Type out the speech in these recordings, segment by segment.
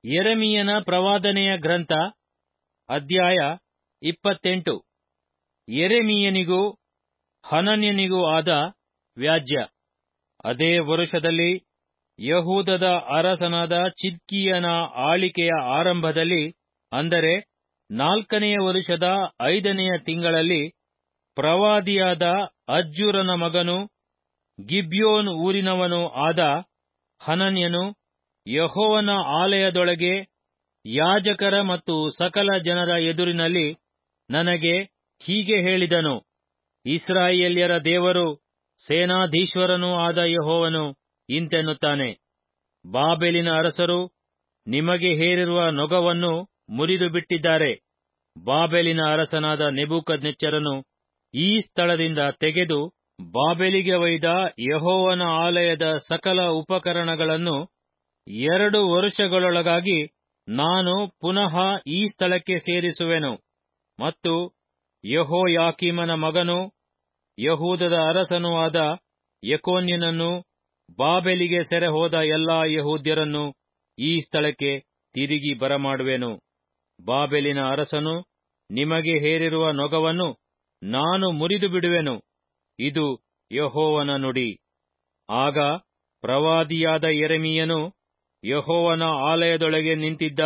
ಯೆರೆಮೀಯನ ಪ್ರವಾದನೆಯ ಗ್ರಂಥ ಅಧ್ಯಾಯ ಇಪ್ಪತ್ತೆಂಟು ಯೆರೆಮೀಯನಿಗೂ ಹನನ್ಯನಿಗೂ ಆದ ವ್ಯಾಜ್ಯ ಅದೇ ವರುಷದಲ್ಲಿ ಯಹೂದದ ಅರಸನಾದ ಚಿದ್ಕೀಯನ ಆಳಿಕೆಯ ಆರಂಭದಲ್ಲಿ ಅಂದರೆ ನಾಲ್ಕನೆಯ ವರುಷದ ಐದನೆಯ ತಿಂಗಳಲ್ಲಿ ಪ್ರವಾದಿಯಾದ ಅಜ್ಜೂರನ ಮಗನೂ ಗಿಬ್ಯೋನ್ ಊರಿನವನೂ ಆದ ಹನನ್ಯನು ಯೆಹೋವನ ಆಲಯದೊಳಗೆ ಯಾಜಕರ ಮತ್ತು ಸಕಲ ಜನರ ಎದುರಿನಲ್ಲಿ ನನಗೆ ಹೀಗೆ ಹೇಳಿದನು ಇಸ್ರಾಯೇಲ್ಯರ ದೇವರೂ ಸೇನಾಧೀಶ್ವರನೂ ಆದ ಯೆಹೋವನು ಇಂತೆನ್ನುತ್ತಾನೆ ಬಾಬೆಲಿನ ಅರಸರು ನಿಮಗೆ ಹೇರಿರುವ ನೊಗವನ್ನು ಮುರಿದು ಬಿಟ್ಟಿದ್ದಾರೆ ಬಾಬೆಲಿನ ಅರಸನಾದ ನೆಬೂಕದ್ನೆಚ್ಚರನು ಈ ಸ್ಥಳದಿಂದ ತೆಗೆದು ಬಾಬೆಲಿಗೆ ಒಯ್ದ ಯೆಹೋವನ ಆಲಯದ ಸಕಲ ಉಪಕರಣಗಳನ್ನು ಎರಡು ವರುಷಗಳೊಳಗಾಗಿ ನಾನು ಪುನಃ ಈ ಸ್ಥಳಕ್ಕೆ ಸೇರಿಸುವೆನು ಮತ್ತು ಯೆಹೋಯಾಕೀಮನ ಮಗನೂ ಯಹೂದದ ಅರಸನೂ ಆದ ಯೆಕೊನ್ಯನನ್ನು ಬಾಬೆಲಿಗೆ ಸೆರೆಹೋದ ಎಲ್ಲಾ ಯಹೂದ್ಯರನ್ನು ಈ ಸ್ಥಳಕ್ಕೆ ತಿರುಗಿ ಬರಮಾಡುವೆನು ಬಾಬೆಲಿನ ಅರಸನು ನಿಮಗೆ ಹೇರಿರುವ ನೊಗವನ್ನು ನಾನು ಮುರಿದು ಬಿಡುವೆನು ಇದು ಯೆಹೋವನ ನುಡಿ ಆಗ ಪ್ರವಾದಿಯಾದ ಯೆರೆಮೀಯನು ಯೆಹೋವನ ಆಲಯದೊಳಗೆ ನಿಂತಿದ್ದ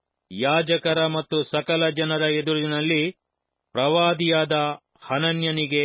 ಯಾಜಕರ ಮತ್ತು ಸಕಲ ಜನರ ಎದುರಿನಲ್ಲಿ ಪ್ರವಾದಿಯಾದ ಹನನ್ಯನಿಗೆ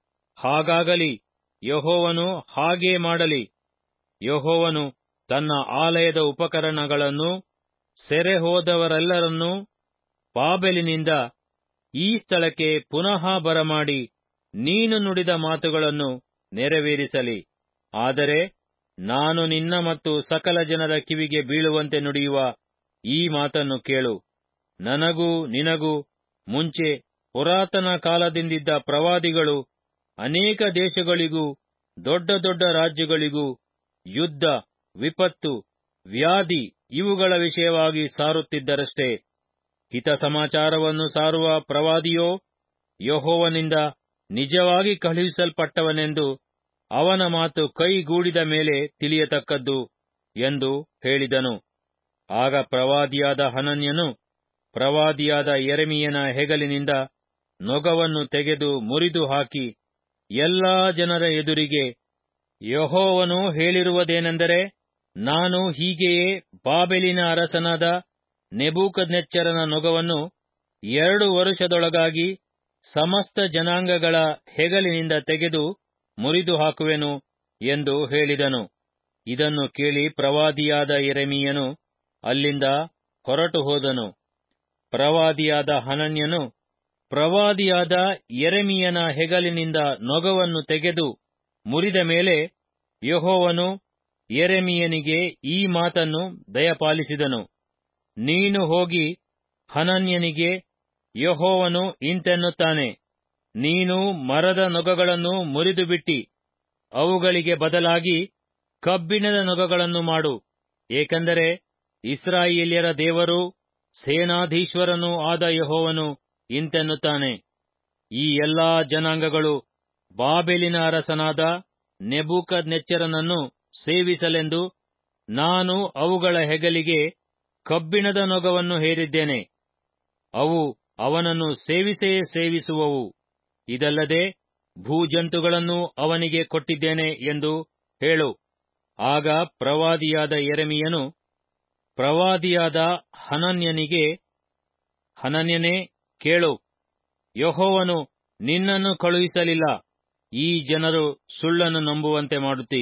ಹಾಗಾಗಲಿ ಯೆಹೋವನು ಹಾಗೇ ಮಾಡಲಿ ಯೆಹೋವನು ತನ್ನ ಆಲಯದ ಉಪಕರಣಗಳನ್ನು ಸೆರೆ ಹೋದವರೆಲ್ಲರನ್ನೂ ಬಾಬೆಲಿನಿಂದ ಈ ಸ್ಥಳಕ್ಕೆ ಪುನಃ ಬರಮಾಡಿ ನೀನು ನುಡಿದ ಮಾತುಗಳನ್ನು ನೆರವೇರಿಸಲಿ ಆದರೆ ನಾನು ನಿನ್ನ ಮತ್ತು ಸಕಲ ಜನರ ಕಿವಿಗೆ ಬೀಳುವಂತೆ ನುಡಿಯುವ ಈ ಮಾತನ್ನು ಕೇಳು ನನಗೂ ನಿನಗೂ ಮುಂಚೆ ಪುರಾತನ ಕಾಲದಿಂದಿದ್ದ ಪ್ರವಾದಿಗಳು ಅನೇಕ ದೇಶಗಳಿಗೂ ದೊಡ್ಡ ದೊಡ್ಡ ರಾಜ್ಯಗಳಿಗೂ ಯುದ್ಧ ವಿಪತ್ತು ವ್ಯಾಧಿ ಇವುಗಳ ವಿಷಯವಾಗಿ ಸಾರುತ್ತಿದ್ದರಷ್ಟೇ ಹಿತ ಸಮಾಚಾರವನ್ನು ಸಾರುವ ಪ್ರವಾದಿಯೋ ಯಹೋವನಿಂದ ನಿಜವಾಗಿ ಕಳುಹಿಸಲ್ಪಟ್ಟವನೆಂದು ಅವನ ಮಾತು ಕೈಗೂಡಿದ ಮೇಲೆ ತಿಳಿಯತಕ್ಕದ್ದು ಎಂದು ಹೇಳಿದನು ಆಗ ಪ್ರವಾದಿಯಾದ ಹನನ್ಯನು ಪ್ರವಾದಿಯಾದ ಯೆರೆಮೀಯನ ಹೆಗಲಿನಿಂದ ನೊಗವನ್ನು ತೆಗೆದು ಮುರಿದು ಹಾಕಿ ಎಲ್ಲಾ ಜನರ ಎದುರಿಗೆ ಯಹೋವನು ಹೇಳಿರುವುದೇನೆಂದರೆ ನಾನು ಹೀಗೆಯೇ ಬಾಬೆಲಿನ ಅರಸನಾದ ನೆಬೂಕದ್ನೆಚ್ಚರನ ನೊಗವನ್ನು ಎರಡು ವರುಷದೊಳಗಾಗಿ ಸಮಸ್ತ ಜನಾಂಗಗಳ ಹೆಗಲಿನಿಂದ ತೆಗೆದು ಮುರಿದು ಹಾಕುವೆನು ಎಂದು ಹೇಳಿದನು ಇದನ್ನು ಕೇಳಿ ಪ್ರವಾದಿಯಾದ ಯೆರೆಮೀಯನು ಅಲ್ಲಿಂದ ಹೊರಟು ಹೋದನು ಪ್ರವಾದಿಯಾದ ಹನನ್ಯನು ಪ್ರವಾದಿಯಾದ ಯೆರೆಮೀಯನ ಹೆಗಲಿನಿಂದ ನೊಗವನ್ನು ತೆಗೆದು ಮುರಿದ ಮೇಲೆ ಯೆಹೋವನು ಯೆರೆಮೀಯನಿಗೆ ಈ ಮಾತನ್ನು ದಯಪಾಲಿಸಿದನು ನೀನು ಹೋಗಿ ಹನನ್ಯನಿಗೆ ಯೆಹೋವನು ಇಂತೆನ್ನುತ್ತಾನೆ ನೀನು ಮರದ ನೊಗಗಳನ್ನು ಮುರಿದು ಬಿಟ್ಟಿ ಅವುಗಳಿಗೆ ಬದಲಾಗಿ ಕಬ್ಬಿಣದ ನೊಗಗಳನ್ನು ಮಾಡು ಏಕೆಂದರೆ ಇಸ್ರಾಯೇಲ್ಯರ ದೇವರೂ ಸೇನಾಧೀಶ್ವರನೂ ಆದ ಯೆಹೋವನು ಇಂತೆನ್ನುತ್ತಾನೆ ಈ ಎಲ್ಲಾ ಜನಾಂಗಗಳು ಬಾಬೆಲಿನ ಅರಸನಾದ ನೆಬೂಕದ್ನೆಚ್ಚರನನ್ನು ಸೇವಿಸಲೆಂದು ನಾನು ಅವುಗಳ ಹೆಗಲಿಗೆ ಕಬ್ಬಿಣದ ನೊಗವನ್ನು ಹೇರಿದ್ದೇನೆ ಅವು ಅವನನ್ನು ಸೇವಿಸೇ ಸೇವಿಸುವವು ಇದಲ್ಲದೆ ಭೂಜಂತುಗಳನ್ನು ಅವನಿಗೆ ಕೊಟ್ಟಿದ್ದೇನೆ ಎಂದು ಹೇಳು ಆಗ ಪ್ರವಾದಿಯಾದ ಯೆರೆಮೀಯನು ಪ್ರವಾದಿಯಾದ ಹನನ್ಯನಿಗೆ ಹನನ್ಯನೇ ಕೇಳು ಯಹೋವನು ನಿನ್ನನ್ನು ಕಳುಹಿಸಲಿಲ್ಲ ಈ ಜನರು ಸುಳ್ಳನ್ನು ನಂಬುವಂತೆ ಮಾಡುತ್ತಿ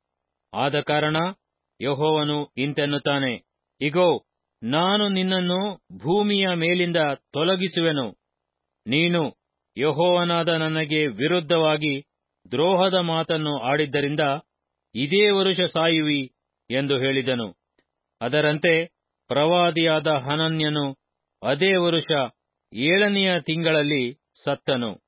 ಆದ ಕಾರಣ ಯಹೋವನು ಇಂತೆನ್ನುತ್ತಾನೆ ಇಗೋ ನಾನು ನಿನ್ನನ್ನು ಭೂಮಿಯ ಮೇಲಿಂದ ತೊಲಗಿಸುವೆನು ನೀನು ಯಹೋವನಾದ ನನಗೆ ವಿರುದ್ಧವಾಗಿ ದ್ರೋಹದ ಮಾತನ್ನು ಆಡಿದ್ದರಿಂದ ಇದೇ ವರುಷ ಸಾಯುವಿ ಎಂದು ಹೇಳಿದನು ಅದರಂತೆ ಪ್ರವಾದಿಯಾದ ಹನನ್ಯನು ಅದೇ ವರುಷ ಏಳನೆಯ ತಿಂಗಳಲ್ಲಿ ಸತ್ತನು